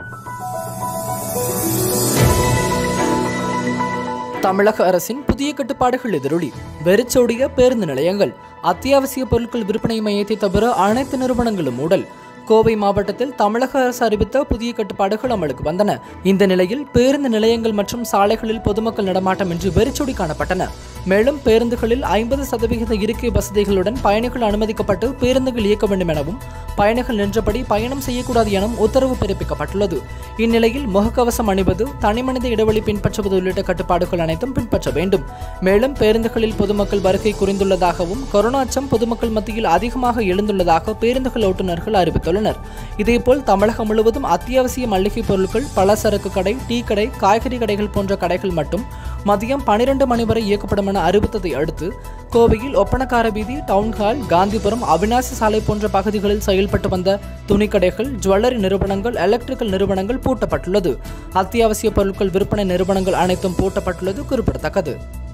தமிழக அரசின் புதிய கட்டுப்பாடுகள் எதிரொலி வெறிச்சோடிய பேருந்து நிலையங்கள் அத்தியாவசிய பொருட்கள் விற்பனை மையத்தை தவிர அனைத்து நிறுவனங்களும் மூடல் கோவை மாவட்டத்தில் தமிழக அரசு அறிவித்த புதிய கட்டுப்பாடுகள் அமலுக்கு வந்தன இந்த நிலையில் பேருந்து நிலையங்கள் மற்றும் சாலைகளில் பொதுமக்கள் நடமாட்டம் இன்றி வெறிச்சோடி காணப்பட்டன மேலும் பேருந்துகளில் ஐம்பது சதவிகித இருக்கை வசதிகளுடன் பயணிகள் அனுமதிக்கப்பட்டு பேருந்துகள் இயக்க வேண்டும் எனவும் பயணிகள் நின்றபடி பயணம் செய்யக்கூடாது எனவும் உத்தரவு பிறப்பிக்கப்பட்டுள்ளது இந்நிலையில் முகக்கவசம் அணிவது தனிமனித இடைவெளி பின்பற்றுவது உள்ளிட்ட கட்டுப்பாடுகள் அனைத்தும் பின்பற்ற வேண்டும் மேலும் பேருந்துகளில் பொதுமக்கள் வருகை குறைந்துள்ளதாகவும் கொரோனா அச்சம் பொதுமக்கள் மத்தியில் அதிகமாக எழுந்துள்ளதாக பேருந்துகள் ஓட்டுநர்கள் அறிவித்துள்ளனர் இதேபோல் தமிழகம் முழுவதும் அத்தியாவசிய மளிகை பொருட்கள் பலசரக்கு கடை டீ கடை காய்கறி கடைகள் போன்ற கடைகள் மட்டும் மதியம் பனிரெண்டு மணி வரை இயக்கப்படும் என அறிவித்ததை அடுத்து கோவையில் ஒப்பனக்கார வீதி டவுன்ஹால் காந்திபுரம் அவினாசி சாலை போன்ற பகுதிகளில் செயல்பட்டு வந்த துணிக்கடைகள் ஜுவல்லரி நிறுவனங்கள் எலக்ட்ரிக்கல் நிறுவனங்கள் பூட்டப்பட்டுள்ளது அத்தியாவசிய பொருட்கள் விற்பனை நிறுவனங்கள் அனைத்தும் பூட்டப்பட்டுள்ளது குறிப்பிடத்தக்கது